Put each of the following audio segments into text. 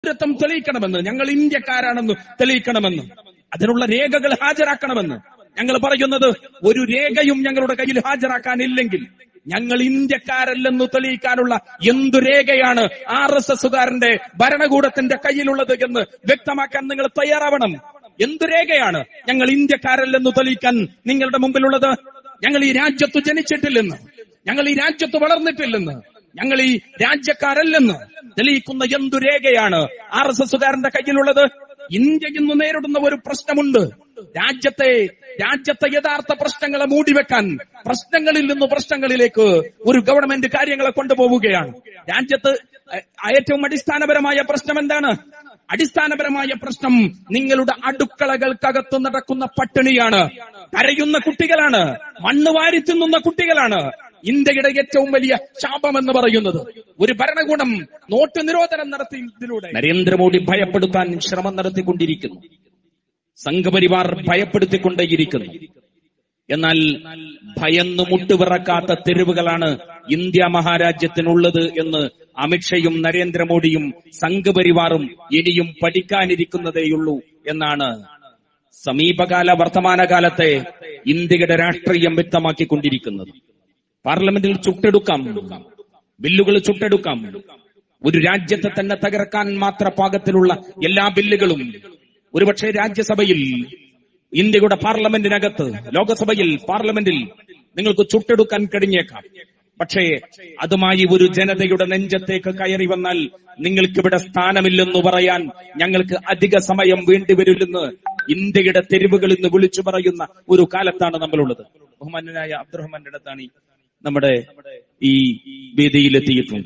പൗരത്വം തെളിയിക്കണമെന്ന് ഞങ്ങൾ ഇന്ത്യക്കാരാണെന്ന് തെളിയിക്കണമെന്ന് അതിനുള്ള രേഖകൾ ഹാജരാക്കണമെന്ന് ഞങ്ങൾ പറയുന്നത് ഒരു രേഖയും ഞങ്ങളുടെ കയ്യിൽ ഹാജരാക്കാനില്ലെങ്കിൽ ഞങ്ങൾ ഇന്ത്യക്കാരല്ലെന്ന് തെളിയിക്കാനുള്ള എന്തു രേഖയാണ് ആർ എസ് എസുകാരന്റെ ഭരണകൂടത്തിന്റെ കയ്യിലുള്ളത് എന്ന് വ്യക്തമാക്കാൻ നിങ്ങൾ തയ്യാറാവണം എന്തു രേഖയാണ് ഞങ്ങൾ ഇന്ത്യക്കാരല്ലെന്ന് തെളിയിക്കാൻ നിങ്ങളുടെ മുമ്പിലുള്ളത് ഞങ്ങൾ ഈ രാജ്യത്ത് ജനിച്ചിട്ടില്ലെന്ന് ഞങ്ങൾ ഈ രാജ്യത്ത് വളർന്നിട്ടില്ലെന്ന് ഞങ്ങൾ ഈ രാജ്യക്കാരല്ലെന്ന് തെളിയിക്കുന്ന എന്തു രേഖയാണ് ആർ എസ് എസുകാരന്റെ കയ്യിലുള്ളത് ഇന്ത്യ ഇന്ന് നേരിടുന്ന ഒരു പ്രശ്നമുണ്ട് രാജ്യത്തെ രാജ്യത്തെ യഥാർത്ഥ പ്രശ്നങ്ങളെ മൂടിവെക്കാൻ പ്രശ്നങ്ങളിൽ നിന്ന് പ്രശ്നങ്ങളിലേക്ക് ഒരു ഗവൺമെന്റ് കാര്യങ്ങളെ കൊണ്ടുപോവുകയാണ് രാജ്യത്ത് അഹ് ഏറ്റവും അടിസ്ഥാനപരമായ പ്രശ്നം എന്താണ് അടിസ്ഥാനപരമായ പ്രശ്നം നിങ്ങളുടെ അടുക്കളകൾക്കകത്ത് നടക്കുന്ന പട്ടിണിയാണ് കരയുന്ന കുട്ടികളാണ് മണ്ണ് വാരി തിന്നുന്ന കുട്ടികളാണ് ഇന്ത്യയുടെ ഏറ്റവും വലിയ ശാപം എന്ന് പറയുന്നത് ഒരു ഭരണകൂടം നോട്ട് നിരോധനം നടത്തിയതിലൂടെ നരേന്ദ്രമോദി ഭയപ്പെടുത്താൻ ശ്രമം നടത്തിക്കൊണ്ടിരിക്കുന്നു സംഘപരിവാർ ഭയപ്പെടുത്തിക്കൊണ്ടേയിരിക്കുന്നു എന്നാൽ ഭയന്ന് മുട്ടുവിറക്കാത്ത തെരുവുകളാണ് ഇന്ത്യ മഹാരാജ്യത്തിനുള്ളത് എന്ന് അമിത്ഷയും നരേന്ദ്രമോദിയും സംഘപരിവാറും ഇനിയും പഠിക്കാനിരിക്കുന്നതേയുള്ളൂ എന്നാണ് സമീപകാല വർത്തമാനകാലത്തെ ഇന്ത്യയുടെ രാഷ്ട്രീയം വ്യക്തമാക്കിക്കൊണ്ടിരിക്കുന്നത് പാർലമെന്റിൽ ചുട്ടെടുക്കാം ബില്ലുകൾ ചുട്ടെടുക്കാം ഒരു രാജ്യത്തെ തന്നെ തകർക്കാൻ മാത്ര പാകത്തിലുള്ള എല്ലാ ബില്ലുകളും ഒരുപക്ഷെ രാജ്യസഭയിൽ ഇന്ത്യയുടെ പാർലമെന്റിനകത്ത് ലോകസഭയിൽ പാർലമെന്റിൽ നിങ്ങൾക്ക് ചുട്ടെടുക്കാൻ കഴിഞ്ഞേക്കാം പക്ഷേ അതുമായി ഒരു ജനതയുടെ നെഞ്ചത്തേക്ക് കയറി വന്നാൽ നിങ്ങൾക്കിവിടെ സ്ഥാനമില്ലെന്ന് പറയാൻ ഞങ്ങൾക്ക് അധിക സമയം വേണ്ടിവരില്ലെന്ന് ഇന്ത്യയുടെ തെരുവുകളിൽ നിന്ന് വിളിച്ചു പറയുന്ന ഒരു കാലത്താണ് നമ്മളുള്ളത് ബഹുമാന്യനായ അബ്ദുറഹ്മാന്റെ അടുത്താണ് ഈ നമ്മുടെ ഈ വേദിയിലെത്തിയിട്ടുണ്ട്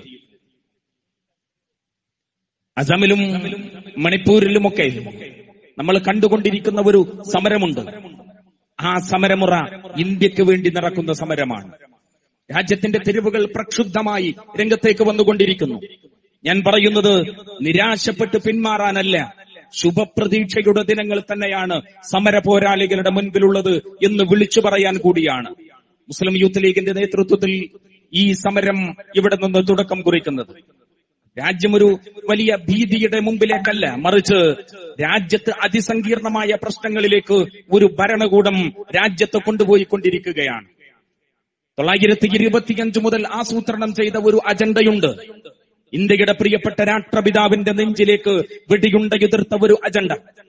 അസമിലും മണിപ്പൂരിലുമൊക്കെ നമ്മൾ കണ്ടുകൊണ്ടിരിക്കുന്ന ഒരു സമരമുണ്ട് ആ സമരമുറ ഇന്ത്യക്ക് വേണ്ടി നടക്കുന്ന സമരമാണ് രാജ്യത്തിന്റെ തെരുവുകൾ പ്രക്ഷുബ്ധമായി രംഗത്തേക്ക് വന്നുകൊണ്ടിരിക്കുന്നു ഞാൻ പറയുന്നത് നിരാശപ്പെട്ട് പിന്മാറാനല്ല ശുഭപ്രതീക്ഷയുടെ ദിനങ്ങൾ തന്നെയാണ് സമര പോരാളികളുടെ മുൻപിലുള്ളത് എന്ന് വിളിച്ചു പറയാൻ കൂടിയാണ് മുസ്ലിം യൂത്ത് ലീഗിന്റെ നേതൃത്വത്തിൽ ഈ സമരം ഇവിടെ നിന്ന് തുടക്കം കുറിക്കുന്നത് രാജ്യം ഒരു വലിയ ഭീതിയുടെ മുമ്പിലേക്കല്ല മറിച്ച് രാജ്യത്ത് അതിസങ്കീർണമായ പ്രശ്നങ്ങളിലേക്ക് ഒരു ഭരണകൂടം രാജ്യത്തെ കൊണ്ടുപോയിക്കൊണ്ടിരിക്കുകയാണ് തൊള്ളായിരത്തി ഇരുപത്തിയഞ്ച് മുതൽ ആസൂത്രണം ചെയ്ത ഒരു അജണ്ടയുണ്ട് ഇന്ത്യയുടെ പ്രിയപ്പെട്ട രാഷ്ട്രപിതാവിന്റെ നെഞ്ചിലേക്ക് വെടിയുണ്ടയുതിർത്ത ഒരു അജണ്ട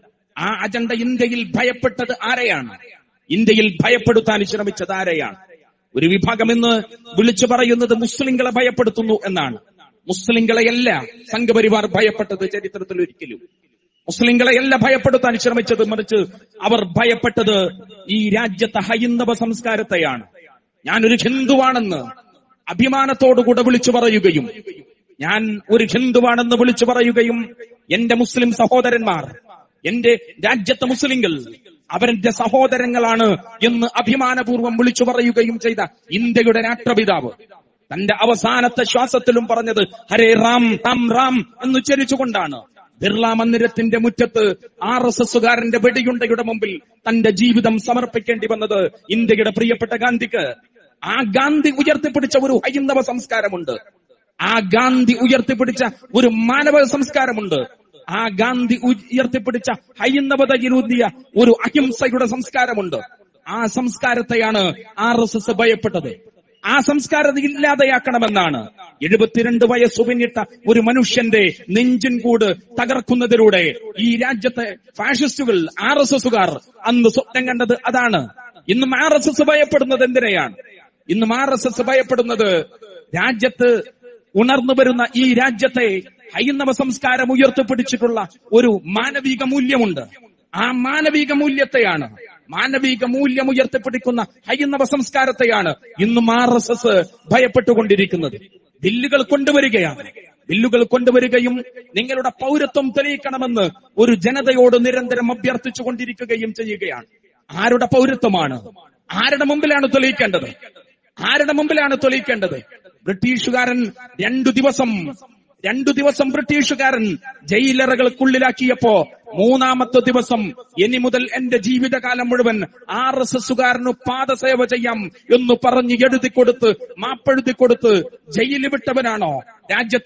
ആ അജണ്ട ഇന്ത്യയിൽ ഭയപ്പെട്ടത് ആരെയാണ് ഇന്ത്യയിൽ ഭയപ്പെടുത്താൻ ശ്രമിച്ചത് ആരെയാണ് ഒരു വിഭാഗം എന്ന് വിളിച്ചു പറയുന്നത് മുസ്ലിങ്ങളെ ഭയപ്പെടുത്തുന്നു എന്നാണ് മുസ്ലിങ്ങളെയല്ല സംഘപരിവാർ ഭയപ്പെട്ടത് ചരിത്രത്തിൽ ഒരിക്കലും മുസ്ലിങ്ങളെയല്ല ഭയപ്പെടുത്താൻ ശ്രമിച്ചത് മറിച്ച് അവർ ഭയപ്പെട്ടത് ഈ രാജ്യത്തെ ഹൈന്ദവ സംസ്കാരത്തെയാണ് ഞാനൊരു ഹിന്ദുവാണെന്ന് അഭിമാനത്തോടുകൂടെ വിളിച്ചു പറയുകയും ഞാൻ ഒരു ഹിന്ദുവാണെന്ന് വിളിച്ചു പറയുകയും എന്റെ മുസ്ലിം സഹോദരന്മാർ എന്റെ രാജ്യത്തെ മുസ്ലിങ്ങൾ അവരുടെ സഹോദരങ്ങളാണ് എന്ന് അഭിമാനപൂർവ്വം വിളിച്ചു പറയുകയും ചെയ്ത ഇന്ത്യയുടെ രാഷ്ട്രപിതാവ് തന്റെ അവസാനത്തെ ശ്വാസത്തിലും പറഞ്ഞത് ഹരേ റാം റാം റാം എന്ന് ഉച്ചരിച്ചുകൊണ്ടാണ് ബിർള മന്ദിരത്തിന്റെ മുറ്റത്ത് ആർ എസ് എസുകാരന്റെ വെടിയുണ്ടയുടെ മുമ്പിൽ തന്റെ ജീവിതം സമർപ്പിക്കേണ്ടി വന്നത് ഇന്ത്യയുടെ പ്രിയപ്പെട്ട ഗാന്ധിക്ക് ആ ഗാന്ധി ഉയർത്തിപ്പിടിച്ച ഒരു ഹൈന്ദവ സംസ്കാരമുണ്ട് ആ ഗാന്ധി ഉയർത്തിപ്പിടിച്ച ഒരു മാനവ സംസ്കാരമുണ്ട് ആ ഗാന്ധി ഉയർത്തിപ്പിടിച്ച ഹൈന്ദവതയിലൂന്നിയ ഒരു അഹിംസയുടെ സംസ്കാരമുണ്ട് ആ സംസ്കാരത്തെയാണ് ആർ എസ് എസ് ഭയപ്പെട്ടത് ആ സംസ്കാരത ഇല്ലാതെയാക്കണമെന്നാണ് എഴുപത്തിരണ്ട് വയസ്സു പിന്നിട്ട ഒരു മനുഷ്യന്റെ നെഞ്ചിൻ കൂട് തകർക്കുന്നതിലൂടെ ഈ രാജ്യത്തെ ഫാഷിസ്റ്റുകൾ ആർ എസ് എസുകാർ അന്ന് സ്വപ്നം കണ്ടത് അതാണ് ഇന്നും ആർ എസ് എസ് ഭയപ്പെടുന്നത് എന്തിനെയാണ് ഇന്നും ആർ എസ് എസ് ഭയപ്പെടുന്നത് രാജ്യത്ത് ഉണർന്നു വരുന്ന ഈ രാജ്യത്തെ ഹൈന്ദവ സംസ്കാരം ഉയർത്തിപ്പിടിച്ചിട്ടുള്ള ഒരു മാനവിക മൂല്യമുണ്ട് ആ മാനവിക മൂല്യത്തെയാണ് മാനവിക മൂല്യം ഉയർത്തിപ്പിടിക്കുന്ന ഹൈന്ദവ സംസ്കാരത്തെയാണ് ഇന്നും ആർ എസ് എസ് ഭയപ്പെട്ടുകൊണ്ടിരിക്കുന്നത് ബില്ലുകൾ കൊണ്ടുവരികയാണ് ബില്ലുകൾ കൊണ്ടുവരികയും നിങ്ങളുടെ പൗരത്വം തെളിയിക്കണമെന്ന് ഒരു ജനതയോട് നിരന്തരം അഭ്യർത്ഥിച്ചു കൊണ്ടിരിക്കുകയും ചെയ്യുകയാണ് ആരുടെ പൗരത്വമാണ് ആരുടെ മുമ്പിലാണ് തെളിയിക്കേണ്ടത് ആരുടെ മുമ്പിലാണ് തെളിയിക്കേണ്ടത് ബ്രിട്ടീഷുകാരൻ രണ്ടു ദിവസം രണ്ടു ദിവസം ബ്രിട്ടീഷുകാരൻ ജയിലറകൾക്കുള്ളിലാക്കിയപ്പോ മൂന്നാമത്തെ ദിവസം ഇനി മുതൽ എന്റെ ജീവിതകാലം മുഴുവൻ ആർ എസ് എസുകാരന് പാദസേവ ചെയ്യാം എന്ന് പറഞ്ഞ് എഴുതി കൊടുത്ത് മാപ്പെഴുതി കൊടുത്ത് ജയിലിൽ വിട്ടവനാണോ രാജ്യത്ത്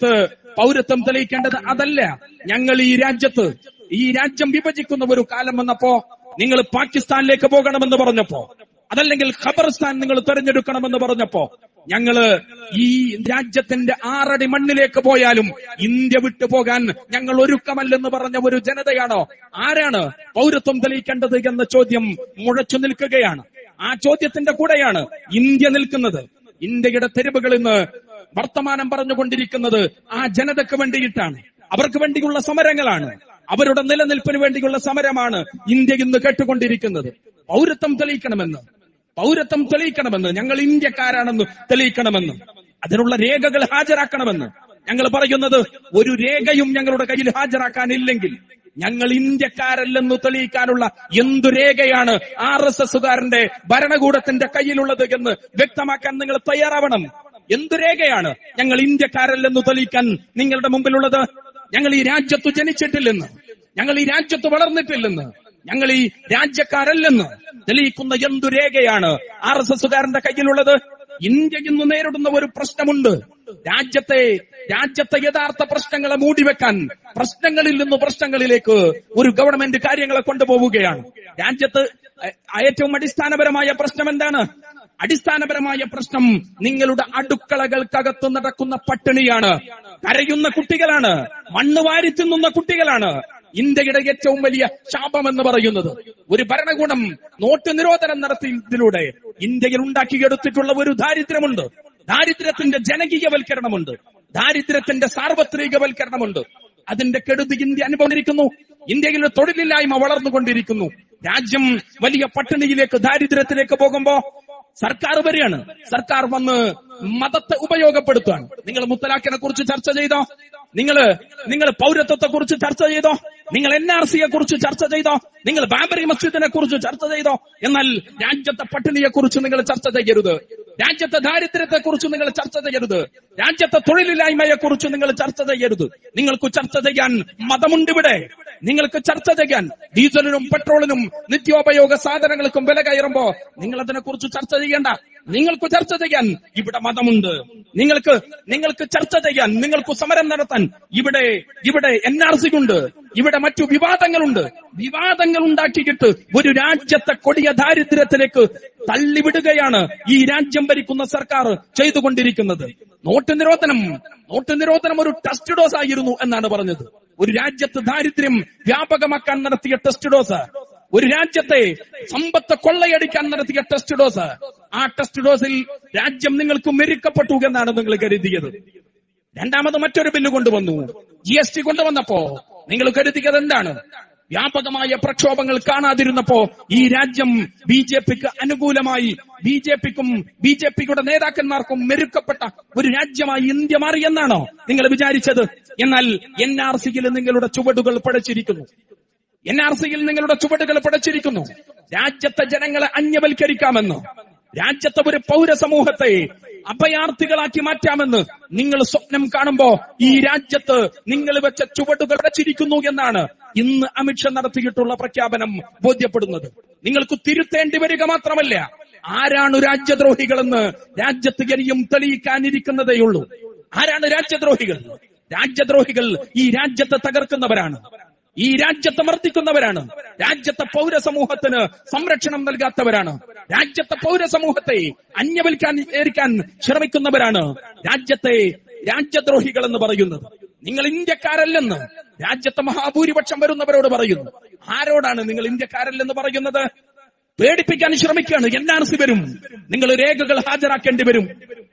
പൗരത്വം തെളിയിക്കേണ്ടത് അതല്ല ഞങ്ങൾ ഈ രാജ്യത്ത് ഈ രാജ്യം വിഭജിക്കുന്ന ഒരു കാലം വന്നപ്പോ നിങ്ങൾ പാകിസ്ഥാനിലേക്ക് പോകണമെന്ന് പറഞ്ഞപ്പോ അതല്ലെങ്കിൽ ഖബർസ്ഥാൻ നിങ്ങൾ തെരഞ്ഞെടുക്കണമെന്ന് പറഞ്ഞപ്പോ ഞങ്ങള് ഈ രാജ്യത്തിന്റെ ആറടി മണ്ണിലേക്ക് പോയാലും ഇന്ത്യ വിട്ടു പോകാൻ ഞങ്ങൾ ഒരുക്കമല്ലെന്ന് പറഞ്ഞ ഒരു ജനതയാണോ ആരാണ് പൗരത്വം തെളിയിക്കേണ്ടത് എന്ന ചോദ്യം മുഴച്ചു നിൽക്കുകയാണ് ആ ചോദ്യത്തിന്റെ കൂടെയാണ് ഇന്ത്യ നിൽക്കുന്നത് ഇന്ത്യയുടെ തെരുവുകളിൽ നിന്ന് വർത്തമാനം പറഞ്ഞുകൊണ്ടിരിക്കുന്നത് ആ ജനതയ്ക്ക് വേണ്ടിയിട്ടാണ് അവർക്ക് വേണ്ടിയുള്ള സമരങ്ങളാണ് അവരുടെ നിലനിൽപ്പിന് വേണ്ടിയുള്ള സമരമാണ് ഇന്ത്യ ഇന്ന് കേട്ടുകൊണ്ടിരിക്കുന്നത് പൗരത്വം തെളിയിക്കണമെന്ന് പൗരത്വം തെളിയിക്കണമെന്ന് ഞങ്ങൾ ഇന്ത്യക്കാരാണെന്ന് തെളിയിക്കണമെന്ന് അതിനുള്ള രേഖകൾ ഹാജരാക്കണമെന്ന് ഞങ്ങൾ പറയുന്നത് ഒരു രേഖയും ഞങ്ങളുടെ കയ്യിൽ ഹാജരാക്കാനില്ലെങ്കിൽ ഞങ്ങൾ ഇന്ത്യക്കാരല്ലെന്ന് തെളിയിക്കാനുള്ള എന്തു രേഖയാണ് ആർ എസ് എസുകാരന്റെ ഭരണകൂടത്തിന്റെ കയ്യിലുള്ളത് എന്ന് വ്യക്തമാക്കാൻ നിങ്ങൾ തയ്യാറാവണം എന്തു രേഖയാണ് ഞങ്ങൾ ഇന്ത്യക്കാരല്ലെന്ന് തെളിയിക്കാൻ നിങ്ങളുടെ മുമ്പിലുള്ളത് ഞങ്ങൾ ഈ രാജ്യത്ത് ജനിച്ചിട്ടില്ലെന്ന് ഞങ്ങൾ ഈ രാജ്യത്ത് വളർന്നിട്ടില്ലെന്ന് ഞങ്ങൾ ഈ രാജ്യക്കാരല്ലെന്ന് തെളിയിക്കുന്ന എന്തു രേഖയാണ് ആർ എസ് എസുകാരന്റെ കയ്യിലുള്ളത് ഇന്ത്യ ഇന്ന് നേരിടുന്ന ഒരു പ്രശ്നമുണ്ട് രാജ്യത്തെ രാജ്യത്തെ യഥാർത്ഥ പ്രശ്നങ്ങളെ മൂടിവെക്കാൻ പ്രശ്നങ്ങളിൽ നിന്ന് പ്രശ്നങ്ങളിലേക്ക് ഒരു ഗവൺമെന്റ് കാര്യങ്ങളെ കൊണ്ടുപോവുകയാണ് രാജ്യത്ത് ഏ- ഏറ്റവും അടിസ്ഥാനപരമായ പ്രശ്നം എന്താണ് അടിസ്ഥാനപരമായ പ്രശ്നം നിങ്ങളുടെ അടുക്കളകൾക്കകത്ത് നടക്കുന്ന പട്ടിണിയാണ് കരയുന്ന കുട്ടികളാണ് മണ്ണ് വാരി തിന്നുന്ന കുട്ടികളാണ് ഇന്ത്യയുടെ ഏറ്റവും വലിയ ശാപം എന്ന് പറയുന്നത് ഒരു ഭരണകൂടം നോട്ട് നിരോധനം നടത്തിയതിലൂടെ ഇന്ത്യയിൽ ഉണ്ടാക്കിയെടുത്തിട്ടുള്ള ഒരു ദാരിദ്ര്യമുണ്ട് ദാരിദ്ര്യത്തിന്റെ ജനകീയവൽക്കരണമുണ്ട് ദാരിദ്ര്യത്തിന്റെ സാർവത്രികവൽക്കരണമുണ്ട് അതിന്റെ കെടുതി ഇന്ത്യ അനുഭവിച്ചിരിക്കുന്നു ഇന്ത്യയിൽ തൊഴിലില്ലായ്മ വളർന്നുകൊണ്ടിരിക്കുന്നു രാജ്യം വലിയ പട്ടിണിയിലേക്ക് ദാരിദ്ര്യത്തിലേക്ക് പോകുമ്പോ സർക്കാർ വരികയാണ് സർക്കാർ വന്ന് മതത്തെ ഉപയോഗപ്പെടുത്തുകയാണ് നിങ്ങൾ മുത്തലാഖിനെ കുറിച്ച് ചർച്ച ചെയ്തോ നിങ്ങൾ നിങ്ങൾ പൗരത്വത്തെ കുറിച്ച് ചർച്ച ചെയ്തോ നിങ്ങൾ എൻ ആർ സിയെ കുറിച്ച് ചർച്ച ചെയ്തോ നിങ്ങൾ ബാബറി മസ്ജിദിനെ കുറിച്ച് ചർച്ച ചെയ്തോ എന്നാൽ രാജ്യത്തെ പട്ടിണിയെ കുറിച്ച് നിങ്ങൾ ചർച്ച ചെയ്യരുത് രാജ്യത്തെ ദാരിദ്ര്യത്തെ കുറിച്ച് നിങ്ങൾ ചർച്ച ചെയ്യരുത് രാജ്യത്തെ തൊഴിലില്ലായ്മയെ കുറിച്ച് നിങ്ങൾ ചർച്ച ചെയ്യരുത് നിങ്ങൾക്ക് ചർച്ച ചെയ്യാൻ മതമുണ്ട് ഇവിടെ നിങ്ങൾക്ക് ചർച്ച ചെയ്യാൻ ഡീസലിനും പെട്രോളിനും നിത്യോപയോഗ സാധനങ്ങൾക്കും വില കയറുമ്പോ നിങ്ങൾ അതിനെ കുറിച്ച് ചർച്ച ചെയ്യേണ്ട നിങ്ങൾക്ക് ചർച്ച ചെയ്യാൻ ഇവിടെ മതമുണ്ട് നിങ്ങൾക്ക് നിങ്ങൾക്ക് ചർച്ച ചെയ്യാൻ നിങ്ങൾക്ക് സമരം നടത്താൻ ഇവിടെ ഇവിടെ എൻ ആർ സി ഉണ്ട് ഇവിടെ മറ്റു വിവാദങ്ങളുണ്ട് വിവാദങ്ങൾ ഉണ്ടാക്കിയിട്ട് ഒരു രാജ്യത്തെ കൊടിയ ദാരിദ്ര്യത്തിലേക്ക് തള്ളിവിടുകയാണ് ഈ രാജ്യം ഭരിക്കുന്ന സർക്കാർ ചെയ്തുകൊണ്ടിരിക്കുന്നത് നോട്ട് നിരോധനം നോട്ട് നിരോധനം ഒരു ടെസ്റ്റ് ഡോസ് ആയിരുന്നു എന്നാണ് പറഞ്ഞത് ഒരു രാജ്യത്ത് ദാരിദ്ര്യം വ്യാപകമാക്കാൻ നടത്തിയ ടെസ്റ്റ് ഡോസ് ഒരു രാജ്യത്തെ സമ്പത്ത് കൊള്ളയടിക്കാൻ നടത്തിയ ടെസ്റ്റ് ഡോസ് ആ ടെസ്റ്റ് ഡോസിൽ രാജ്യം നിങ്ങൾക്ക് മെരുക്കപ്പെട്ടു എന്നാണ് നിങ്ങൾ കരുതിയത് രണ്ടാമത് മറ്റൊരു ബില്ല് കൊണ്ടുവന്നു ജി എസ് ടി കൊണ്ടുവന്നപ്പോ നിങ്ങൾ കരുതിയത് എന്താണ് വ്യാപകമായ പ്രക്ഷോഭങ്ങൾ കാണാതിരുന്നപ്പോ ഈ രാജ്യം ബി ജെ പിക്ക് അനുകൂലമായി ബി ജെ പിക്കും ബി ജെ പിയുടെ നേതാക്കന്മാർക്കും മെരുക്കപ്പെട്ട ഒരു രാജ്യമായി ഇന്ത്യ മാറിയെന്നാണോ നിങ്ങൾ വിചാരിച്ചത് എന്നാൽ എൻ ആർ സിയിൽ നിങ്ങളുടെ ചുവടുകൾ പടച്ചിരിക്കുന്നു എൻ ആർ സിയിൽ നിങ്ങളുടെ ചുവടുകൾ പടച്ചിരിക്കുന്നു രാജ്യത്തെ ജനങ്ങളെ അന്യവൽക്കരിക്കാമെന്ന് രാജ്യത്തെ ഒരു പൗരസമൂഹത്തെ അഭയാർത്ഥികളാക്കി മാറ്റാമെന്ന് നിങ്ങൾ സ്വപ്നം കാണുമ്പോ ഈ രാജ്യത്ത് നിങ്ങൾ വെച്ച ചുവടുകൾ അടച്ചിരിക്കുന്നു എന്നാണ് ഇന്ന് അമിത്ഷാ നടത്തിയിട്ടുള്ള പ്രഖ്യാപനം ബോധ്യപ്പെടുന്നത് നിങ്ങൾക്ക് തിരുത്തേണ്ടി വരിക മാത്രമല്ല ആരാണ് രാജ്യദ്രോഹികളെന്ന് രാജ്യത്ത് ഇനിയും തെളിയിക്കാനിരിക്കുന്നതേയുള്ളൂ ആരാണ് രാജ്യദ്രോഹികൾ രാജ്യദ്രോഹികൾ ഈ രാജ്യത്തെ തകർക്കുന്നവരാണ് ഈ രാജ്യത്തെ മർദ്ദിക്കുന്നവരാണ് രാജ്യത്തെ പൗരസമൂഹത്തിന് സംരക്ഷണം നൽകാത്തവരാണ് രാജ്യത്തെ പൗരസമൂഹത്തെ അന്യവൽക്കാൻ ഏരിക്കാൻ ശ്രമിക്കുന്നവരാണ് രാജ്യത്തെ രാജ്യദ്രോഹികൾ എന്ന് പറയുന്നത് നിങ്ങൾ ഇന്ത്യക്കാരല്ലെന്ന് രാജ്യത്തെ മഹാഭൂരിപക്ഷം വരുന്നവരോട് പറയുന്നു ആരോടാണ് നിങ്ങൾ ഇന്ത്യക്കാരല്ലെന്ന് പറയുന്നത് പേടിപ്പിക്കാൻ ശ്രമിക്കുകയാണ് എൻ ആർ സി വരും നിങ്ങൾ രേഖകൾ ഹാജരാക്കേണ്ടി വരും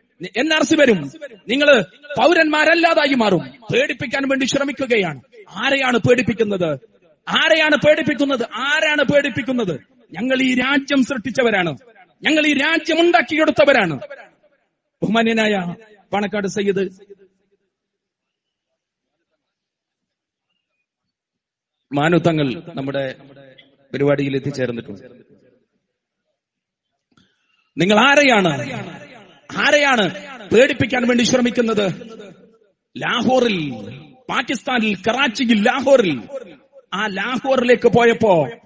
എൻ ആർ സി വരും നിങ്ങൾ പൗരന്മാരല്ലാതായി മാറും പേടിപ്പിക്കാൻ വേണ്ടി ശ്രമിക്കുകയാണ് ആരെയാണ് പേടിപ്പിക്കുന്നത് ആരെയാണ് പേടിപ്പിക്കുന്നത് ആരാണ് പേടിപ്പിക്കുന്നത് ഞങ്ങൾ ഈ രാജ്യം സൃഷ്ടിച്ചവരാണ് ഞങ്ങൾ ഈ രാജ്യം ഉണ്ടാക്കിയെടുത്തവരാണ് ബഹുമാന്യനായ പാണക്കാട് സയ്യിദ് മാനുത്തങ്ങൾ നമ്മുടെ പരിപാടിയിൽ എത്തിച്ചേർന്നിട്ടുണ്ട് നിങ്ങൾ ആരെയാണ് ആരെയാണ് പേടിപ്പിക്കാൻ വേണ്ടി ശ്രമിക്കുന്നത് ലാഹോറിൽ പാകിസ്ഥാനിൽ കറാച്ചിയിൽ ലാഹോറിൽ ആ ലാഹോറിലേക്ക് പോയപ്പോ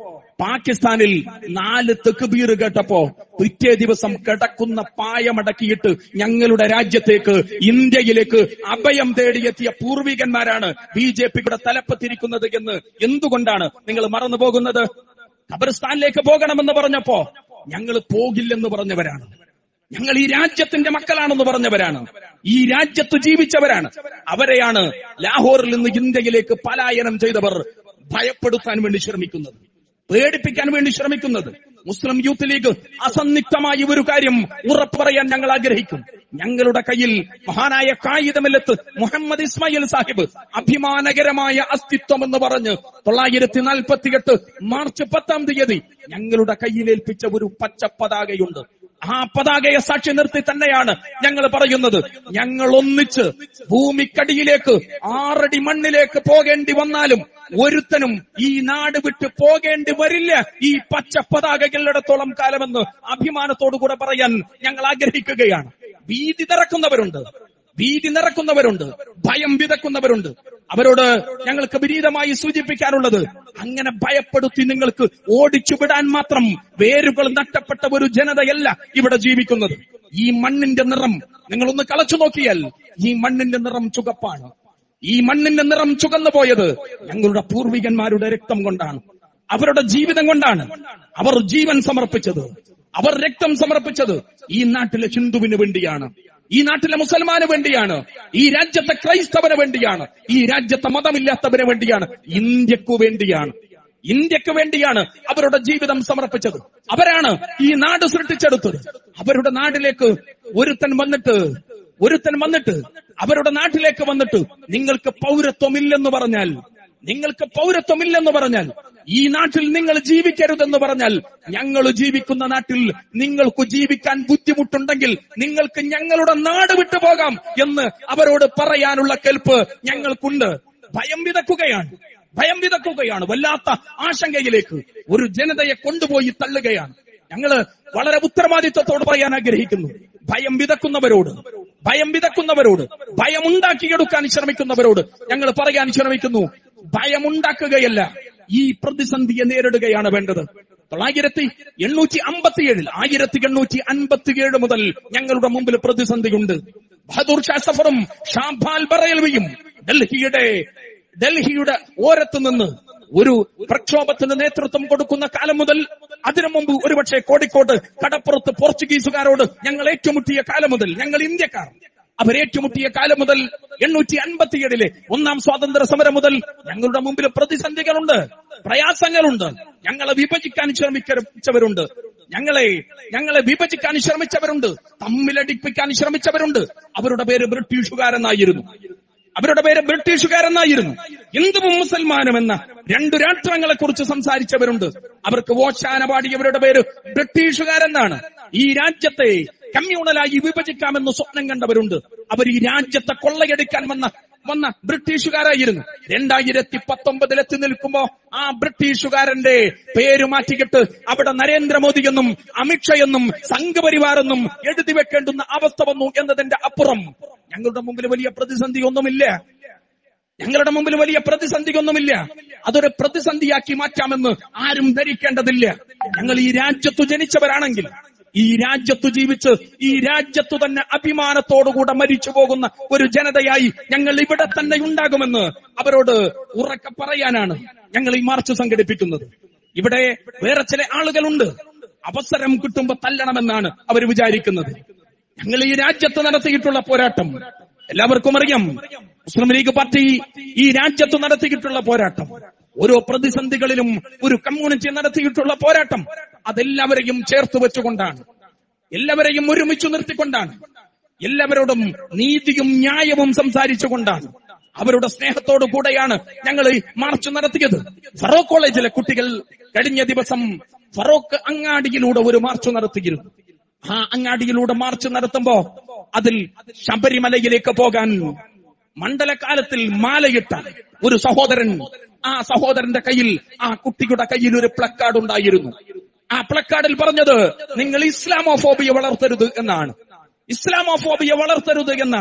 പാകിസ്ഥാനിൽ നാല് തെക്കുബീർ കേട്ടപ്പോ പിറ്റേ ദിവസം കിടക്കുന്ന പായമടക്കിയിട്ട് ഞങ്ങളുടെ രാജ്യത്തേക്ക് ഇന്ത്യയിലേക്ക് അഭയം തേടിയെത്തിയ പൂർവികന്മാരാണ് ബി ജെ പിയുടെ തലപ്പത്തിരിക്കുന്നത് എന്ന് എന്തുകൊണ്ടാണ് നിങ്ങൾ മറന്നു പോകുന്നത് ഖബർസ്ഥാനിലേക്ക് പോകണമെന്ന് പറഞ്ഞപ്പോ ഞങ്ങൾ പോകില്ലെന്ന് പറഞ്ഞവരാണ് ഞങ്ങൾ ഈ രാജ്യത്തിന്റെ മക്കളാണെന്ന് പറഞ്ഞവരാണ് ഈ രാജ്യത്ത് ജീവിച്ചവരാണ് അവരെയാണ് ലാഹോറിൽ നിന്ന് ഇന്ത്യയിലേക്ക് പലായനം ചെയ്തവർ ഭയപ്പെടുത്താൻ വേണ്ടി ശ്രമിക്കുന്നത് പേടിപ്പിക്കാൻ വേണ്ടി ശ്രമിക്കുന്നത് മുസ്ലിം യൂത്ത് ലീഗ് അസന്നിഗ്ധമായ ഒരു കാര്യം ഉറപ്പ് പറയാൻ ഞങ്ങൾ ആഗ്രഹിക്കും ഞങ്ങളുടെ കയ്യിൽ മഹാനായ കായികമില്ലത്ത് മുഹമ്മദ് ഇസ്മായിൽ സാഹിബ് അഭിമാനകരമായ അസ്തിത്വം എന്ന് പറഞ്ഞ് തൊള്ളായിരത്തി നാൽപ്പത്തിയെട്ട് മാർച്ച് പത്താം തീയതി ഞങ്ങളുടെ കയ്യിലേൽപ്പിച്ച ഒരു പച്ച പതാകയുണ്ട് ആ പതാകയെ സാക്ഷി നിർത്തി തന്നെയാണ് ഞങ്ങൾ പറയുന്നത് ഞങ്ങൾ ഒന്നിച്ച് ഭൂമിക്കടിയിലേക്ക് ആറടി മണ്ണിലേക്ക് പോകേണ്ടി വന്നാലും ഒരുത്തനും ഈ നാട് വിട്ട് പോകേണ്ടി വരില്ല ഈ പച്ച പതാകകളിടത്തോളം കാലമെന്ന് അഭിമാനത്തോടുകൂടെ പറയാൻ ഞങ്ങൾ ആഗ്രഹിക്കുകയാണ് ഭീതി നിറക്കുന്നവരുണ്ട് ഭീതി നിറക്കുന്നവരുണ്ട് ഭയം വിതക്കുന്നവരുണ്ട് അവരോട് ഞങ്ങൾക്ക് വിരീതമായി സൂചിപ്പിക്കാനുള്ളത് അങ്ങനെ ഭയപ്പെടുത്തി നിങ്ങൾക്ക് ഓടിച്ചു വിടാൻ മാത്രം വേരുകൾ നഷ്ടപ്പെട്ട ഒരു ജനതയല്ല ഇവിടെ ജീവിക്കുന്നത് ഈ മണ്ണിന്റെ നിറം നിങ്ങളൊന്ന് കളച്ചു നോക്കിയാൽ ഈ മണ്ണിന്റെ നിറം ചുകപ്പാണ് ഈ മണ്ണിന്റെ നിറം ചുകന്നു പോയത് ഞങ്ങളുടെ പൂർവികന്മാരുടെ രക്തം കൊണ്ടാണ് അവരുടെ ജീവിതം കൊണ്ടാണ് അവർ ജീവൻ സമർപ്പിച്ചത് അവർ രക്തം സമർപ്പിച്ചത് ഈ നാട്ടിലെ ഹിന്ദുവിന് വേണ്ടിയാണ് ഈ നാട്ടിലെ മുസൽമാന് വേണ്ടിയാണ് ഈ രാജ്യത്തെ ക്രൈസ്തവന് വേണ്ടിയാണ് ഈ രാജ്യത്തെ മതമില്ലാത്തവന് വേണ്ടിയാണ് ഇന്ത്യക്കു വേണ്ടിയാണ് ഇന്ത്യക്ക് വേണ്ടിയാണ് അവരുടെ ജീവിതം സമർപ്പിച്ചത് അവരാണ് ഈ നാട് സൃഷ്ടിച്ചെടുത്തത് അവരുടെ നാട്ടിലേക്ക് ഒരുത്തൻ വന്നിട്ട് ഒരുത്തൻ വന്നിട്ട് അവരുടെ നാട്ടിലേക്ക് വന്നിട്ട് നിങ്ങൾക്ക് പൗരത്വമില്ലെന്ന് പറഞ്ഞാൽ നിങ്ങൾക്ക് പൗരത്വമില്ലെന്ന് പറഞ്ഞാൽ ഈ നാട്ടിൽ നിങ്ങൾ ജീവിക്കരുതെന്ന് പറഞ്ഞാൽ ഞങ്ങൾ ജീവിക്കുന്ന നാട്ടിൽ നിങ്ങൾക്ക് ജീവിക്കാൻ ബുദ്ധിമുട്ടുണ്ടെങ്കിൽ നിങ്ങൾക്ക് ഞങ്ങളുടെ നാട് വിട്ടു പോകാം എന്ന് അവരോട് പറയാനുള്ള കെൽപ്പ് ഞങ്ങൾക്കുണ്ട് ഭയം വിതക്കുകയാണ് ഭയം വിതക്കുകയാണ് വല്ലാത്ത ആശങ്കയിലേക്ക് ഒരു ജനതയെ കൊണ്ടുപോയി തള്ളുകയാണ് ഞങ്ങള് വളരെ ഉത്തരവാദിത്വത്തോട് പറയാൻ ആഗ്രഹിക്കുന്നു ഭയം വിതക്കുന്നവരോട് ഭയം വിതക്കുന്നവരോട് ഭയമുണ്ടാക്കിയെടുക്കാൻ ശ്രമിക്കുന്നവരോട് ഞങ്ങൾ പറയാൻ ശ്രമിക്കുന്നു ഭയമുണ്ടാക്കുകയല്ല ഈ പ്രതിസന്ധിയെ നേരിടുകയാണ് വേണ്ടത് തൊള്ളായിരത്തി എണ്ണൂറ്റി അമ്പത്തിയേഴിൽ ആയിരത്തി എണ്ണൂറ്റി അൻപത്തിയേഴ് മുതൽ ഞങ്ങളുടെ മുമ്പിൽ പ്രതിസന്ധിയുണ്ട് ബഹദൂർ ഷാ സഫറും ഷാംപാൽ ബറേൽവിയും ഡൽഹിയുടെ ഡൽഹിയുടെ ഓരത്ത് നിന്ന് ഒരു പ്രക്ഷോഭത്തിന് നേതൃത്വം കൊടുക്കുന്ന കാലം മുതൽ അതിനു മുമ്പ് ഒരുപക്ഷെ കോഴിക്കോട് കടപ്പുറത്ത് പോർച്ചുഗീസുകാരോട് ഞങ്ങൾ ഏറ്റുമുട്ടിയ കാലം മുതൽ ഞങ്ങൾ ഇന്ത്യക്കാർ അവരേറ്റുമുട്ടിയ കാലം മുതൽ എണ്ണൂറ്റി അൻപത്തിയേഴിലെ ഒന്നാം സ്വാതന്ത്ര്യ സമരം മുതൽ ഞങ്ങളുടെ മുമ്പിൽ പ്രതിസന്ധികളുണ്ട് പ്രയാസങ്ങളുണ്ട് ഞങ്ങളെ വിഭജിക്കാൻ ശ്രമിച്ചവരുണ്ട് ഞങ്ങളെ ഞങ്ങളെ വിഭജിക്കാൻ ശ്രമിച്ചവരുണ്ട് തമ്മിലടിപ്പിക്കാൻ ശ്രമിച്ചവരുണ്ട് അവരുടെ പേര് ബ്രിട്ടീഷുകാരെന്നായിരുന്നു അവരുടെ പേര് ബ്രിട്ടീഷുകാരെന്നായിരുന്നു ഹിന്ദുവും മുസൽമാനും എന്ന രണ്ടു രാഷ്ട്രങ്ങളെ കുറിച്ച് സംസാരിച്ചവരുണ്ട് അവർക്ക് വോശാന പാടിയവരുടെ പേര് ബ്രിട്ടീഷുകാരെന്നാണ് ഈ രാജ്യത്തെ കമ്മ്യൂണലായി വിഭജിക്കാമെന്ന് സ്വപ്നം കണ്ടവരുണ്ട് അവർ ഈ രാജ്യത്തെ കൊള്ളയടിക്കാൻ വന്ന വന്ന ബ്രിട്ടീഷുകാരായിരുന്നു രണ്ടായിരത്തി പത്തൊമ്പതിൽ എത്തി നിൽക്കുമ്പോ ആ ബ്രിട്ടീഷുകാരന്റെ പേര് മാറ്റിക്കിട്ട് അവിടെ നരേന്ദ്രമോദി എന്നും അമിത്ഷാ എന്നും സംഘപരിവാർ എന്നും എഴുതി വെക്കേണ്ടുന്ന അവസ്ഥ വന്നു എന്നതിന്റെ അപ്പുറം ഞങ്ങളുടെ മുമ്പിൽ വലിയ പ്രതിസന്ധി ഒന്നുമില്ല ഞങ്ങളുടെ മുമ്പിൽ വലിയ പ്രതിസന്ധി ഒന്നുമില്ല അതൊരു പ്രതിസന്ധിയാക്കി മാറ്റാമെന്ന് ആരും ധരിക്കേണ്ടതില്ല ഞങ്ങൾ ഈ രാജ്യത്തു ജനിച്ചവരാണെങ്കിൽ ഈ രാജ്യത്തു ജീവിച്ച് ഈ രാജ്യത്തു തന്നെ അഭിമാനത്തോടുകൂടെ മരിച്ചു പോകുന്ന ഒരു ജനതയായി ഞങ്ങൾ ഇവിടെ തന്നെ ഉണ്ടാകുമെന്ന് അവരോട് ഉറക്കെ പറയാനാണ് ഞങ്ങൾ ഈ മാർച്ച് സംഘടിപ്പിക്കുന്നത് ഇവിടെ വേറെ ചില ആളുകളുണ്ട് അവസരം കിട്ടുമ്പോ തല്ലണമെന്നാണ് അവർ വിചാരിക്കുന്നത് ഞങ്ങൾ ഈ രാജ്യത്ത് നടത്തിയിട്ടുള്ള പോരാട്ടം എല്ലാവർക്കും അറിയാം മുസ്ലിം ലീഗ് പാർട്ടി ഈ രാജ്യത്ത് നടത്തിയിട്ടുള്ള പോരാട്ടം ഓരോ പ്രതിസന്ധികളിലും ഒരു കമ്മ്യൂണിറ്റി നടത്തിയിട്ടുള്ള പോരാട്ടം അതെല്ലാവരെയും ചേർത്ത് വെച്ചുകൊണ്ടാണ് എല്ലാവരെയും ഒരുമിച്ച് നിർത്തിക്കൊണ്ടാണ് എല്ലാവരോടും നീതിയും ന്യായവും സംസാരിച്ചുകൊണ്ടാണ് അവരുടെ സ്നേഹത്തോടു കൂടെയാണ് ഞങ്ങൾ ഈ മാർച്ച് നടത്തിയത് ഫറോക്ക് കോളേജിലെ കുട്ടികൾ കഴിഞ്ഞ ദിവസം ഫറോക്ക് അങ്ങാടിയിലൂടെ ഒരു മാർച്ച് നടത്തിയിരുന്നു ആ അങ്ങാടിയിലൂടെ മാർച്ച് നടത്തുമ്പോ അതിൽ ശബരിമലയിലേക്ക് പോകാൻ മണ്ഡലകാലത്തിൽ മാലയിട്ട ഒരു സഹോദരൻ ആ സഹോദരന്റെ കയ്യിൽ ആ കുട്ടിയുടെ കയ്യിൽ ഒരു പ്ലക്കാർഡ് ഉണ്ടായിരുന്നു ആ പ്ലക്കാർഡിൽ പറഞ്ഞത് നിങ്ങൾ ഇസ്ലാമോഫോബിയ വളർത്തരുത് എന്നാണ് ഇസ്ലാമോഫോബിയ വളർത്തരുത് എന്നാണ്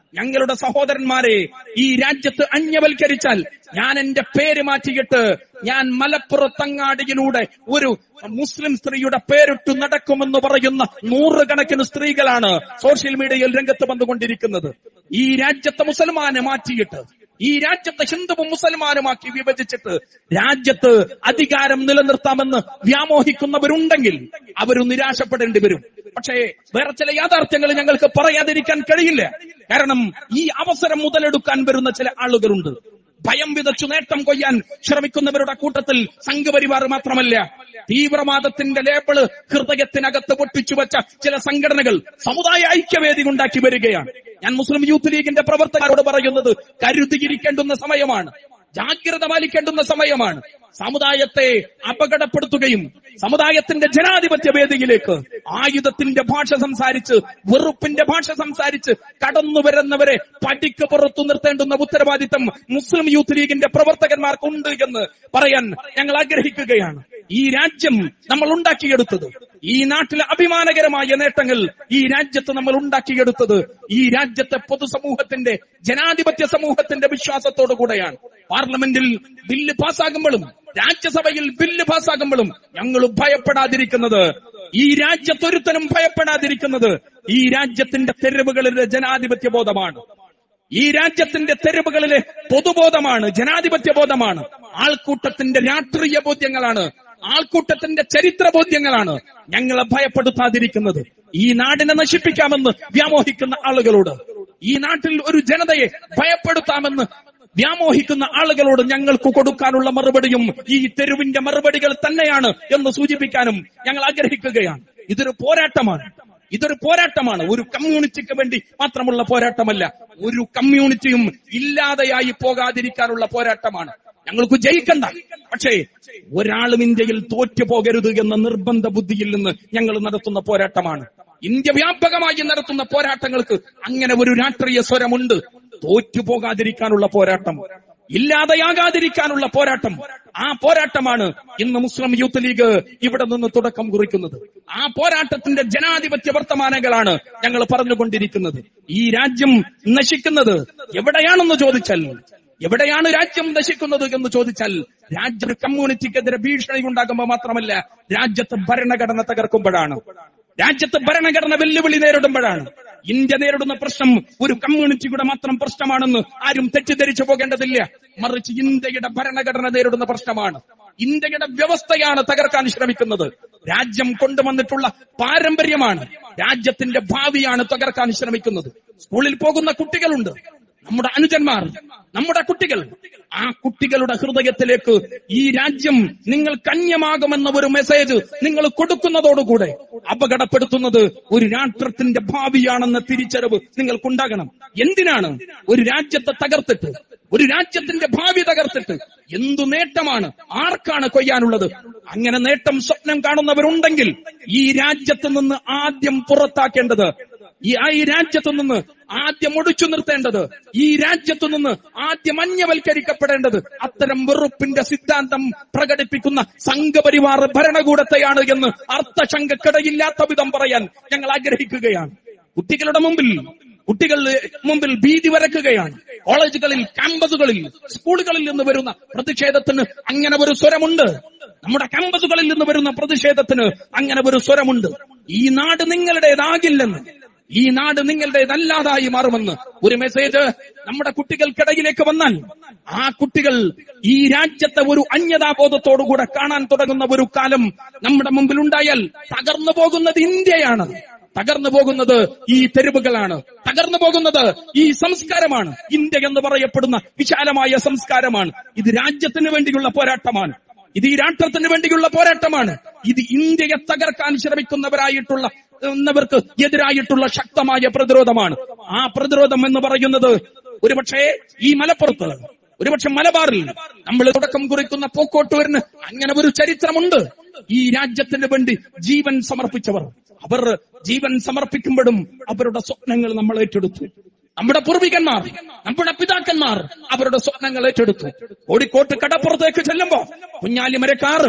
ഞങ്ങളുടെ സഹോദരന്മാരെ ഈ രാജ്യത്ത് അന്യവൽക്കരിച്ചാൽ ഞാൻ എന്റെ പേര് മാറ്റിയിട്ട് ഞാൻ മലപ്പുറത്തങ്ങാടിയിലൂടെ ഒരു മുസ്ലിം സ്ത്രീയുടെ പേരിട്ട് നടക്കുമെന്ന് പറയുന്ന നൂറുകണക്കിന് സ്ത്രീകളാണ് സോഷ്യൽ മീഡിയയിൽ രംഗത്ത് വന്നുകൊണ്ടിരിക്കുന്നത് ഈ രാജ്യത്തെ മുസൽമാനെ മാറ്റിയിട്ട് ഈ രാജ്യത്തെ ഹിന്ദുവും മുസൽമാനുമാക്കി വിഭജിച്ചിട്ട് രാജ്യത്ത് അധികാരം നിലനിർത്താമെന്ന് വ്യാമോഹിക്കുന്നവരുണ്ടെങ്കിൽ അവരും നിരാശപ്പെടേണ്ടി വരും പക്ഷേ വേറെ ചില യാഥാർത്ഥ്യങ്ങൾ ഞങ്ങൾക്ക് പറയാതിരിക്കാൻ കഴിയില്ല കാരണം ഈ അവസരം മുതലെടുക്കാൻ വരുന്ന ചില ആളുകളുണ്ട് ഭയം വിതച്ചു നേട്ടം കൊയ്യാൻ ശ്രമിക്കുന്നവരുടെ കൂട്ടത്തിൽ സംഘപരിവാർ മാത്രമല്ല തീവ്രവാദത്തിന്റെ ലേബിള് ഹൃദയത്തിനകത്ത് പൊട്ടിച്ചു വെച്ച ചില സംഘടനകൾ സമുദായ ഐക്യവേദി ഉണ്ടാക്കി വരികയാണ് ഞാൻ മുസ്ലിം യൂത്ത് ലീഗിന്റെ പ്രവർത്തകരോട് പറയുന്നത് കരുതിയിരിക്കേണ്ടുന്ന സമയമാണ് ജാഗ്രത പാലിക്കേണ്ടുന്ന സമയമാണ് സമുദായത്തെ അപകടപ്പെടുത്തുകയും സമുദായത്തിന്റെ ജനാധിപത്യ വേദിയിലേക്ക് ആയുധത്തിന്റെ ഭാഷ സംസാരിച്ച് വെറുപ്പിന്റെ ഭാഷ സംസാരിച്ച് കടന്നു വരുന്നവരെ പടിക്ക് പുറത്തു നിർത്തേണ്ടുന്ന ഉത്തരവാദിത്തം മുസ്ലിം യൂത്ത് ലീഗിന്റെ പ്രവർത്തകന്മാർക്കുണ്ട് എന്ന് പറയാൻ ഞങ്ങൾ ആഗ്രഹിക്കുകയാണ് ഈ രാജ്യം നമ്മൾ ഉണ്ടാക്കിയെടുത്തത് ഈ നാട്ടിലെ അഭിമാനകരമായ നേട്ടങ്ങൾ ഈ രാജ്യത്ത് നമ്മൾ ഉണ്ടാക്കിയെടുത്തത് ഈ രാജ്യത്തെ പൊതുസമൂഹത്തിന്റെ ജനാധിപത്യ സമൂഹത്തിന്റെ വിശ്വാസത്തോടു കൂടെയാണ് പാർലമെന്റിൽ ബില്ല് പാസ്സാകുമ്പോഴും രാജ്യസഭയിൽ ബില്ല് പാസ്സാകുമ്പോഴും ഞങ്ങൾ ഭയപ്പെടാതിരിക്കുന്നത് ഈ രാജ്യത്തൊരുത്തനും ഭയപ്പെടാതിരിക്കുന്നത് ഈ രാജ്യത്തിന്റെ തെരുവുകളിലെ ജനാധിപത്യ ബോധമാണ് ഈ രാജ്യത്തിന്റെ തെരുവുകളിലെ പൊതുബോധമാണ് ജനാധിപത്യ ബോധമാണ് ആൾക്കൂട്ടത്തിന്റെ രാഷ്ട്രീയ ബോധ്യങ്ങളാണ് ആൾക്കൂട്ടത്തിന്റെ ചരിത്ര ബോധ്യങ്ങളാണ് ഞങ്ങളെ ഭയപ്പെടുത്താതിരിക്കുന്നത് ഈ നാടിനെ നശിപ്പിക്കാമെന്ന് വ്യാമോഹിക്കുന്ന ആളുകളോട് ഈ നാട്ടിൽ ഒരു ജനതയെ ഭയപ്പെടുത്താമെന്ന് വ്യാമോഹിക്കുന്ന ആളുകളോട് ഞങ്ങൾക്ക് കൊടുക്കാനുള്ള മറുപടിയും ഈ തെരുവിന്റെ മറുപടികൾ തന്നെയാണ് എന്ന് സൂചിപ്പിക്കാനും ഞങ്ങൾ ആഗ്രഹിക്കുകയാണ് ഇതൊരു പോരാട്ടമാണ് ഇതൊരു പോരാട്ടമാണ് ഒരു കമ്മ്യൂണിറ്റിക്ക് വേണ്ടി മാത്രമുള്ള പോരാട്ടമല്ല ഒരു കമ്മ്യൂണിറ്റിയും ഇല്ലാതെയായി പോകാതിരിക്കാനുള്ള പോരാട്ടമാണ് ഞങ്ങൾക്ക് ജയിക്കണ്ട പക്ഷേ ഒരാളും ഇന്ത്യയിൽ തോറ്റു പോകരുത് എന്ന നിർബന്ധ ബുദ്ധിയിൽ നിന്ന് ഞങ്ങൾ നടത്തുന്ന പോരാട്ടമാണ് ഇന്ത്യ വ്യാപകമായി നടത്തുന്ന പോരാട്ടങ്ങൾക്ക് അങ്ങനെ ഒരു രാഷ്ട്രീയ സ്വരമുണ്ട് തോറ്റു പോകാതിരിക്കാനുള്ള പോരാട്ടം ഇല്ലാതെയാകാതിരിക്കാനുള്ള പോരാട്ടം ആ പോരാട്ടമാണ് ഇന്ന് മുസ്ലിം യൂത്ത് ലീഗ് ഇവിടെ നിന്ന് തുടക്കം കുറിക്കുന്നത് ആ പോരാട്ടത്തിന്റെ ജനാധിപത്യ വർത്തമാനങ്ങളാണ് ഞങ്ങൾ പറഞ്ഞുകൊണ്ടിരിക്കുന്നത് ഈ രാജ്യം നശിക്കുന്നത് എവിടെയാണെന്ന് ചോദിച്ചാൽ എവിടെയാണ് രാജ്യം നശിക്കുന്നത് എന്ന് ചോദിച്ചാൽ രാജ്യ കമ്മ്യൂണിറ്റിക്കെതിരെ ഭീഷണി ഉണ്ടാകുമ്പോൾ മാത്രമല്ല രാജ്യത്ത് ഭരണഘടന തകർക്കുമ്പോഴാണ് രാജ്യത്ത് ഭരണഘടന വെല്ലുവിളി നേരിടുമ്പോഴാണ് ഇന്ത്യ നേരിടുന്ന പ്രശ്നം ഒരു കമ്മ്യൂണിറ്റിയുടെ മാത്രം പ്രശ്നമാണെന്ന് ആരും തെറ്റിദ്ധരിച്ചു പോകേണ്ടതില്ല മറിച്ച് ഇന്ത്യയുടെ ഭരണഘടന നേരിടുന്ന പ്രശ്നമാണ് ഇന്ത്യയുടെ വ്യവസ്ഥയാണ് തകർക്കാൻ ശ്രമിക്കുന്നത് രാജ്യം കൊണ്ടുവന്നിട്ടുള്ള പാരമ്പര്യമാണ് രാജ്യത്തിന്റെ ഭാവിയാണ് തകർക്കാൻ ശ്രമിക്കുന്നത് സ്കൂളിൽ പോകുന്ന കുട്ടികളുണ്ട് നമ്മുടെ അനുജന്മാർ നമ്മുടെ കുട്ടികൾ ആ കുട്ടികളുടെ ഹൃദയത്തിലേക്ക് ഈ രാജ്യം നിങ്ങൾ കന്യമാകുമെന്ന ഒരു മെസ്സേജ് നിങ്ങൾ കൊടുക്കുന്നതോടുകൂടെ അപകടപ്പെടുത്തുന്നത് ഒരു രാഷ്ട്രത്തിന്റെ ഭാവിയാണെന്ന തിരിച്ചറിവ് നിങ്ങൾക്കുണ്ടാകണം എന്തിനാണ് ഒരു രാജ്യത്തെ തകർത്തിട്ട് ഒരു രാജ്യത്തിന്റെ ഭാവി തകർത്തിട്ട് എന്തു നേട്ടമാണ് ആർക്കാണ് കൊയ്യാനുള്ളത് അങ്ങനെ നേട്ടം സ്വപ്നം കാണുന്നവരുണ്ടെങ്കിൽ ഈ രാജ്യത്ത് നിന്ന് ആദ്യം പുറത്താക്കേണ്ടത് ഈ ആ ഈ രാജ്യത്തു നിന്ന് ആദ്യം ഒടിച്ചു നിർത്തേണ്ടത് ഈ രാജ്യത്തു നിന്ന് ആദ്യം അന്യവൽക്കരിക്കപ്പെടേണ്ടത് അത്തരം വെറുപ്പിന്റെ സിദ്ധാന്തം പ്രകടിപ്പിക്കുന്ന സംഘപരിവാർ ഭരണകൂടത്തെയാണ് എന്ന് അർത്ഥശങ്കക്കിടയില്ലാത്ത വിധം പറയാൻ ഞങ്ങൾ ആഗ്രഹിക്കുകയാണ് കുട്ടികളുടെ മുമ്പിൽ കുട്ടികളുടെ മുമ്പിൽ ഭീതി വരക്കുകയാണ് കോളേജുകളിൽ ക്യാമ്പസുകളിൽ സ്കൂളുകളിൽ നിന്ന് വരുന്ന പ്രതിഷേധത്തിന് അങ്ങനെ ഒരു സ്വരമുണ്ട് നമ്മുടെ ക്യാമ്പസുകളിൽ നിന്ന് വരുന്ന പ്രതിഷേധത്തിന് അങ്ങനെ ഒരു സ്വരമുണ്ട് ഈ നാട് നിങ്ങളുടേതാകില്ലെന്ന് ഈ നാട് നിങ്ങളുടേതല്ലാതായി മാറുമെന്ന് ഒരു മെസ്സേജ് നമ്മുടെ കുട്ടികൾക്കിടയിലേക്ക് വന്നാൽ ആ കുട്ടികൾ ഈ രാജ്യത്തെ ഒരു അന്യതാബോധത്തോടുകൂടെ കാണാൻ തുടങ്ങുന്ന ഒരു കാലം നമ്മുടെ മുമ്പിൽ ഉണ്ടായാൽ തകർന്നു പോകുന്നത് ഇന്ത്യയാണ് തകർന്നു പോകുന്നത് ഈ തെരുവുകളാണ് തകർന്നു പോകുന്നത് ഈ സംസ്കാരമാണ് ഇന്ത്യ എന്ന് പറയപ്പെടുന്ന വിശാലമായ സംസ്കാരമാണ് ഇത് രാജ്യത്തിന് വേണ്ടിയുള്ള പോരാട്ടമാണ് ഇത് ഈ രാഷ്ട്രത്തിന് വേണ്ടിയുള്ള പോരാട്ടമാണ് ഇത് ഇന്ത്യയെ തകർക്കാൻ ശ്രമിക്കുന്നവരായിട്ടുള്ള എന്നവർക്ക് എതിരായിട്ടുള്ള ശക്തമായ പ്രതിരോധമാണ് ആ പ്രതിരോധം എന്ന് പറയുന്നത് ഒരുപക്ഷെ ഈ മലപ്പുറത്ത് ഒരുപക്ഷെ മലബാറിൽ നമ്മൾ തുടക്കം കുറിക്കുന്ന പൂക്കോട്ടൂരിന് അങ്ങനെ ഒരു ചരിത്രമുണ്ട് ഈ രാജ്യത്തിന് വേണ്ടി ജീവൻ സമർപ്പിച്ചവർ അവർ ജീവൻ സമർപ്പിക്കുമ്പോഴും അവരുടെ സ്വപ്നങ്ങൾ നമ്മൾ ഏറ്റെടുത്തു നമ്മുടെ പൂർവികന്മാർ നമ്മുടെ പിതാക്കന്മാർ അവരുടെ സ്വപ്നങ്ങൾ ഏറ്റെടുത്തു കോഴിക്കോട്ട് കടപ്പുറത്തേക്ക് ചെല്ലുമ്പോ കുഞ്ഞാലിമരക്കാർ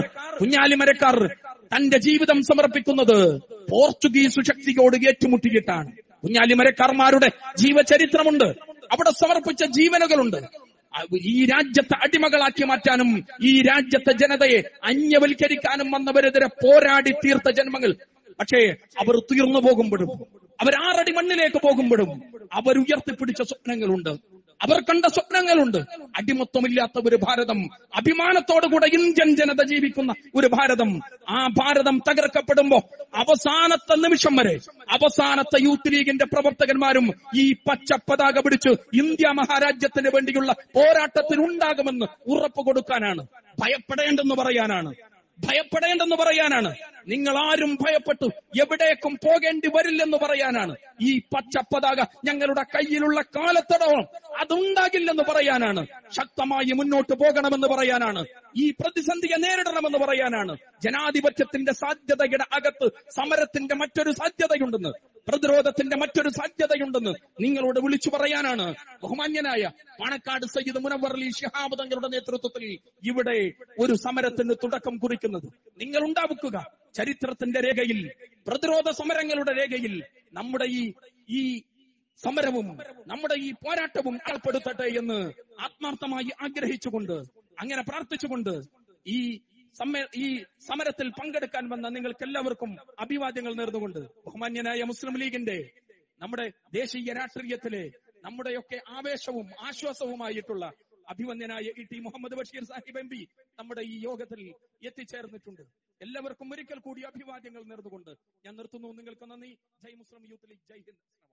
കുഞ്ഞാലിമരക്കാർ തന്റെ ജീവിതം സമർപ്പിക്കുന്നത് പോർച്ചുഗീസ് ശക്തിയോട് ഏറ്റുമുട്ടിയിട്ടാണ് കുഞ്ഞാലിമരക്കാർമാരുടെ ജീവചരിത്രമുണ്ട് അവിടെ സമർപ്പിച്ച ജീവനുകളുണ്ട് ആ, ഈ രാജ്യത്തെ അടിമകളാക്കി മാറ്റാനും ഈ രാജ്യത്തെ ജനതയെ അന്യവൽക്കരിക്കാനും വന്നവരെതിരെ പോരാടി തീർത്ത ജന്മങ്ങൾ പക്ഷേ അവർ തീർന്നു പോകുമ്പോഴും അവർ ആറടി മണ്ണിലേക്ക് പോകുമ്പോഴും അവർ ഉയർത്തിപ്പിടിച്ച സ്വപ്നങ്ങളുണ്ട് അവർ കണ്ട സ്വപ്നങ്ങളുണ്ട് അടിമത്വമില്ലാത്ത ഒരു ഭാരതം അഭിമാനത്തോടുകൂടെ ഇന്ത്യൻ ജനത ജീവിക്കുന്ന ഒരു ഭാരതം ആ ഭാരതം തകർക്കപ്പെടുമ്പോ അവസാനത്തെ നിമിഷം വരെ അവസാനത്തെ യൂത്ത് ലീഗിന്റെ പ്രവർത്തകന്മാരും ഈ പച്ച പതാക പിടിച്ച് ഇന്ത്യ മഹാരാജ്യത്തിന് വേണ്ടിയുള്ള പോരാട്ടത്തിൽ ഉണ്ടാകുമെന്ന് ഉറപ്പ് കൊടുക്കാനാണ് ഭയപ്പെടേണ്ടെന്ന് പറയാനാണ് ഭയപ്പെടേണ്ടെന്ന് പറയാനാണ് നിങ്ങൾ ആരും ഭയപ്പെട്ടു എവിടേക്കും പോകേണ്ടി വരില്ലെന്ന് പറയാനാണ് ഈ പച്ച പതാക ഞങ്ങളുടെ കയ്യിലുള്ള കാലത്തോളം അതുണ്ടാകില്ലെന്ന് പറയാനാണ് ശക്തമായി മുന്നോട്ട് പോകണമെന്ന് പറയാനാണ് ഈ പ്രതിസന്ധിയെ നേരിടണമെന്ന് പറയാനാണ് ജനാധിപത്യത്തിന്റെ സാധ്യതയുടെ അകത്ത് സമരത്തിന്റെ മറ്റൊരു സാധ്യതയുണ്ടെന്ന് പ്രതിരോധത്തിന്റെ മറ്റൊരു സാധ്യതയുണ്ടെന്ന് നിങ്ങളോട് വിളിച്ചു പറയാനാണ് ബഹുമാന്യനായ പാണക്കാട് സയ്യിദ് മുനവർ അലി ശിഹാബ് തങ്ങളുടെ നേതൃത്വത്തിൽ ഇവിടെ ഒരു സമരത്തിന് തുടക്കം കുറിക്കുന്നത് നിങ്ങൾ ഉണ്ടാവുക ചരിത്രത്തിന്റെ രേഖയിൽ പ്രതിരോധ സമരങ്ങളുടെ രേഖയിൽ നമ്മുടെ ഈ ഈ സമരവും നമ്മുടെ ഈ പോരാട്ടവും ഏർപ്പെടുത്തട്ടെ എന്ന് ആത്മാർത്ഥമായി ആഗ്രഹിച്ചുകൊണ്ട് അങ്ങനെ പ്രാർത്ഥിച്ചുകൊണ്ട് ഈ സമ്മേ ഈ സമരത്തിൽ പങ്കെടുക്കാൻ വന്ന നിങ്ങൾക്ക് എല്ലാവർക്കും അഭിവാദ്യങ്ങൾ നേർന്നുകൊണ്ട് ബഹുമാന്യനായ മുസ്ലിം ലീഗിന്റെ നമ്മുടെ ദേശീയ രാഷ്ട്രീയത്തിലെ നമ്മുടെയൊക്കെ ആവേശവും ആശ്വാസവുമായിട്ടുള്ള അഭിവന്യനായ E T Muhammad Basheer Sahib M P നമ്മുടെ ഈ യോഗത്തിൽ എത്തിച്ചേർന്നിട്ടുണ്ട് എല്ലാവർക്കും ഒരിക്കൽ കൂടി അഭിവാദ്യങ്ങൾ നേർന്നുകൊണ്ട് ഞാൻ നിർത്തുന്നു നിങ്ങൾക്ക് നന്ദി ജയ് മുസ്ലിം യൂത്ത് ലീഗ് ജയ് ഹിന്ദ്